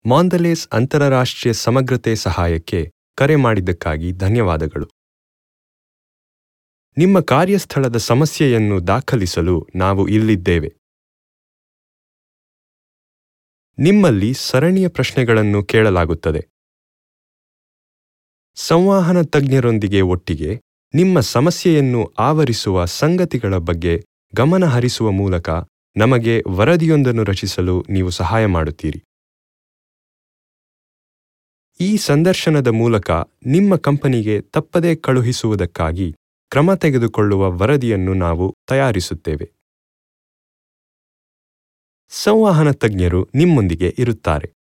ಮಾಂದಲೇಸ್ ಅಂತಾರಾಷ್ಟ್ರೀಯ ಸಮಗ್ರತೆ ಸಹಾಯಕ್ಕೆ ಕರೆ ಮಾಡಿದ್ದಕ್ಕಾಗಿ ಧನ್ಯವಾದಗಳು ನಿಮ್ಮ ಕಾರ್ಯಸ್ಥಳದ ಸಮಸ್ಯೆಯನ್ನು ದಾಖಲಿಸಲು ನಾವು ಇಲ್ಲಿದ್ದೇವೆ ನಿಮ್ಮಲ್ಲಿ ಸರಣಿಯ ಪ್ರಶ್ನೆಗಳನ್ನು ಕೇಳಲಾಗುತ್ತದೆ ಸಂವಹನ ತಜ್ಞರೊಂದಿಗೆ ಒಟ್ಟಿಗೆ ನಿಮ್ಮ ಸಮಸ್ಯೆಯನ್ನು ಆವರಿಸುವ ಸಂಗತಿಗಳ ಬಗ್ಗೆ ಗಮನ ಹರಿಸುವ ಮೂಲಕ ನಮಗೆ ವರದಿಯೊಂದನ್ನು ರಚಿಸಲು ನೀವು ಸಹಾಯ ಮಾಡುತ್ತೀರಿ ಈ ಸಂದರ್ಶನದ ಮೂಲಕ ನಿಮ್ಮ ಕಂಪನಿಗೆ ತಪ್ಪದೇ ಕಳುಹಿಸುವುದಕ್ಕಾಗಿ ಕ್ರಮ ತೆಗೆದುಕೊಳ್ಳುವ ವರದಿಯನ್ನು ನಾವು ತಯಾರಿಸುತ್ತೇವೆ ಸಂವಹನ ತಜ್ಞರು ನಿಮ್ಮೊಂದಿಗೆ ಇರುತ್ತಾರೆ